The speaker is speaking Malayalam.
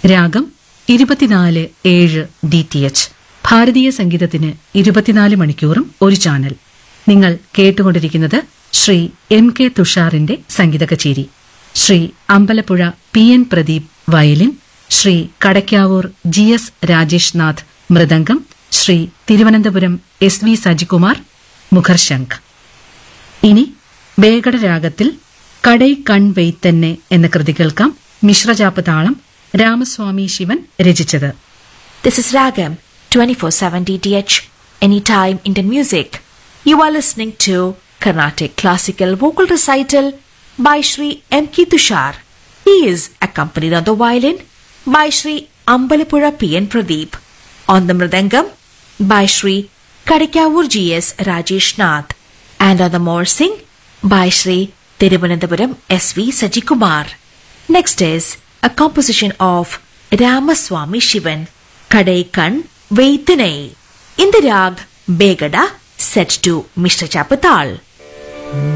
രാഗം ഇരുപത്തിനാല് ഏഴ് ഡി ടി എച്ച് ഭാരതീയ സംഗീതത്തിന് ഇരുപത്തിനാല് മണിക്കൂറും ഒരു ചാനൽ നിങ്ങൾ കേട്ടുകൊണ്ടിരിക്കുന്നത് ശ്രീ എം കെ തുഷാറിന്റെ സംഗീത കച്ചേരി Shri Ambalappuzha P N Pradeep violin Shri Kadakkavoor G S Rajesh Nath mridangam Shri Thiruvananthapuram S V Sajikumar മുഖർശംഖ് ഇനി ബേഗട രാഗത്തിൽ കടൈ കൺ വെയ്ത്തന്നെ എന്ന കൃതി കേൾക്കാം മിശ്രജാപ്പ് താളം രാമസ്വാമി ശിവൻ രചിച്ചത് This is Ragam 24/7 DTH Anytime Indian Music. You are listening to Carnatic Classical Vocal Recital by Sri M. K. Tushar. He is accompanied on the violin by Sri Ambalapura P. N. Pradeep. On the mridangam by Sri Kadikavur G. S. Rajesh Nath. And on the morsing by Sri Thiruvananthapuram S. V. Sajikumar. Next is a composition of Ramaswamy Shivan, Kadai Kan Veithanai, in the rag Begada set to Mr. Chapatal.